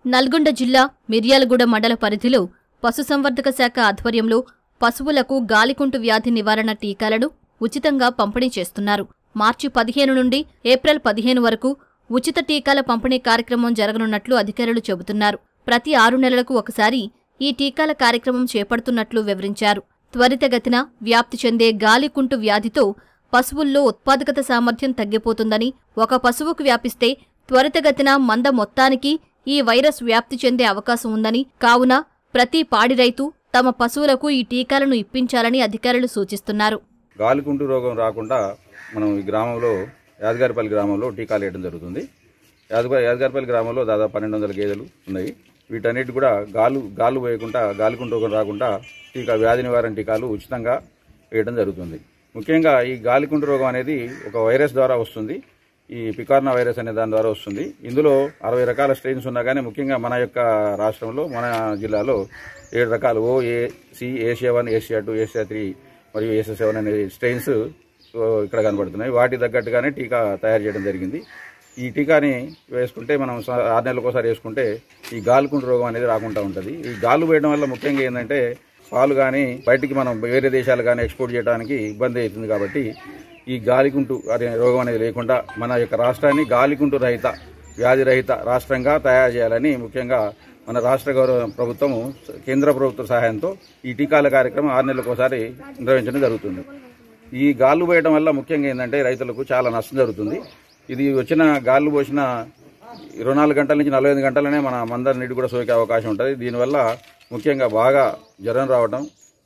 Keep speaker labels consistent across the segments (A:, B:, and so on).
A: నల్గొండ జిల్లా మిర్యాలగూడ మండల పరిధిలో పశుసంవర్ధక శాఖ ఆధ్వర్యంలో పశువులకు గాలికుంటు వ్యాధి నివారణ టీకాలను ఉచితంగా పంపిణీ చేస్తున్నారు మార్చి పదిహేను నుండి ఏప్రిల్ పదిహేను వరకు ఉచిత టీకాల పంపిణీ కార్యక్రమం జరగనున్నట్లు అధికారులు చెబుతున్నారు ప్రతి ఆరు నెలలకు ఒకసారి ఈ టీకాల కార్యక్రమం చేపడుతున్నట్లు వివరించారు త్వరితగతిన వ్యాప్తి చెందే గాలికుంటు వ్యాధితో పశువుల్లో ఉత్పాదకత సామర్థ్యం తగ్గిపోతుందని ఒక పశువుకు వ్యాపిస్తే త్వరితగతిన మంద మొత్తానికి ఈ వైరస్ వ్యాప్తి చెందే అవకాశం ఉందని కావున ప్రతి పాడి రైతు తమ పశువులకు ఈ టీకాలను ఇప్పించాలని అధికారులు సూచిస్తున్నారు
B: గాలికుంటు రోగం రాకుండా మనం ఈ గ్రామంలో యాదగారిపల్లి గ్రామంలో టీకాలు వేయడం జరుగుతుంది యాదగా యాదగారిపల్లి గ్రామంలో దాదాపు పన్నెండు వందల గేదెలు ఉన్నాయి వీటన్నిటి కూడా గాలు గాలు వేయకుండా గాలికుంటు రోగం రాకుండా టీకా వ్యాధి నివారణ టీకాలు ఉచితంగా వేయడం జరుగుతుంది ముఖ్యంగా ఈ గాలికుంటు రోగం అనేది ఒక వైరస్ ద్వారా వస్తుంది ఈ పికార్నా వైరస్ అనే దాని ద్వారా వస్తుంది ఇందులో అరవై రకాల స్ట్రెయిన్స్ ఉన్నా కానీ ముఖ్యంగా మన యొక్క రాష్ట్రంలో మన జిల్లాలో ఏడు రకాలు O A C Asia one Asia two Asia three మరియు ఏషియా సెవెన్ అనే స్ట్రెయిన్స్ సో ఇక్కడ కనబడుతున్నాయి వాటి తగ్గట్టుగానే టీకా తయారు చేయడం జరిగింది ఈ టీకాని వేసుకుంటే మనం స- ఆరు నెలలకు ఒకసారి వేసుకుంటే ఈ గాలుకుంటు రోగం అనేది రాకుండా ఉంటుంది ఈ గాలు వేయడం వల్ల ముఖ్యంగా ఏంటంటే పాలు కానీ బయటికి మనం వేరే దేశాలు కానీ ఎక్స్పోర్ట్ చేయడానికి ఇబ్బంది అవుతుంది కాబట్టి ఈ గాలికుంటు అనే రోగం అనేది లేకుండా మన యొక్క రాష్ట్రాన్ని గాలికుంటు రహిత వ్యాధి రహిత రాష్ట్రంగా తయారు చేయాలని ముఖ్యంగా మన రాష్ట్ర గౌరవ ప్రభుత్వము కేంద్ర ప్రభుత్వ సహాయంతో ఈ టీకాల కార్యక్రమం ఆరు నెలలకు ఒకసారి నిర్వహించడం జరుగుతుంది ఈ గాళ్ళు పోయడం వల్ల ముఖ్యంగా ఏంటంటే రైతులకు చాలా నష్టం జరుగుతుంది ఇది వచ్చిన గాళ్ళు పోసిన ఇరవై నాలుగు గంటల నుంచి నలభై ఐదు గంటలనే మన మందరి నీటి కూడా సోకే అవకాశం ఉంటుంది దీనివల్ల ముఖ్యంగా బాగా జ్వరం రావటం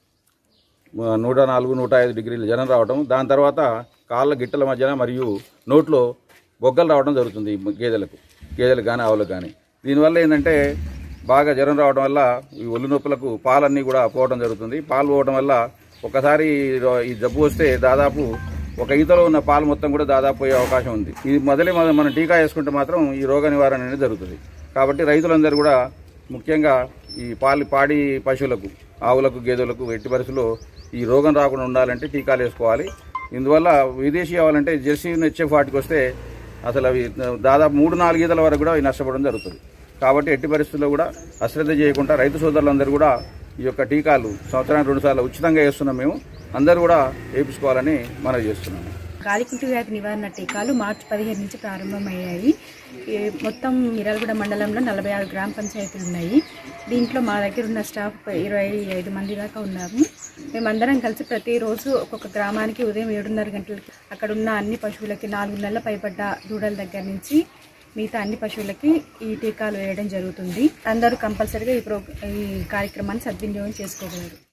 B: మ- నూట నాలుగు నూట ఐదు డిగ్రీల జ్వరం రావటం దాని తర్వాత కాళ్ళ గిట్టల మధ్యన మరియు నోట్లో బొగ్గలు రావడం జరుగుతుంది ఈ గేదెలకు గేదెలకు కానీ ఆవులకు కానీ దీనివల్ల ఏంటంటే బాగా జ్వరం రావడం వల్ల ఈ ఒళ్ళు నొప్పులకు పాలన్నీ కూడా పోవడం జరుగుతుంది పాలు పోవడం వల్ల ఒకసారి ఈ- ఈ జబ్బు వస్తే దాదాపు ఒక ఈతలో ఉన్న పాలు మొత్తం కూడా దాదాపు పోయే అవకాశం ఉంది ఇది మొదలే మనం మనం టీకా వేసుకుంటే మాత్రం ఈ రోగ నివారణ అనేది జరుగుతుంది కాబట్టి రైతులందరూ కూడా ముఖ్యంగా ఈ పాలి పాడి పశువులకు ఆవులకు గేదెలకు ఎట్టి పరిస్థితుల్లో ఈ రోగం రాకుండా ఉండాలంటే టీకాలు వేసుకోవాలి ఇందువల్ల విదేశీ ఆవాలంటే జెర్సీ హెచ్ఎఫ్ వాటికి వస్తే అసలు అవి దాదాపు మూడు నాలుగు ఈతల వరకు కూడా అవి నష్టపోవడం జరుగుతుంది కాబట్టి ఎట్టి పరిస్థితుల్లో కూడా అశ్రద్ధ చేయకుండా రైతు సోదరులందరూ కూడా ఈ యొక్క టీకాలు సంవత్సరానికి రెండు సార్లు ఉచితంగా వేస్తున్నాం మేము అందరూ కూడా వేయించుకోవాలని మనవి చేస్తున్నాము
C: గాలికుంటు వ్యాధి నివారణ టీకాలు మార్చి పదిహేను నుంచి ప్రారంభమయ్యాయి ఈ మొత్తం మిరాలగూడ మండలంలో నలభై ఆరు గ్రామ పంచాయతీలు ఉన్నాయి దీంట్లో మా దగ్గర ఉన్న స్టాఫ్ ఇరవై ఐదు మంది దాకా ఉన్నాము మేమందరం కలిసి ప్రతిరోజు ఒక్కొక్క గ్రామానికి ఉదయం ఏడున్నర గంటలకి అక్కడ ఉన్న అన్ని పశువులకి నాలుగు నెలల పైబడ్డ దూడల దగ్గర నుంచి మిగతా అన్ని పశువులకి ఈ టీకాలు వేయడం జరుగుతుంది అందరూ కంపల్సరీగా ఈ ప్రో ఈ కార్యక్రమాన్ని సద్వినియోగం చేసుకోగలరు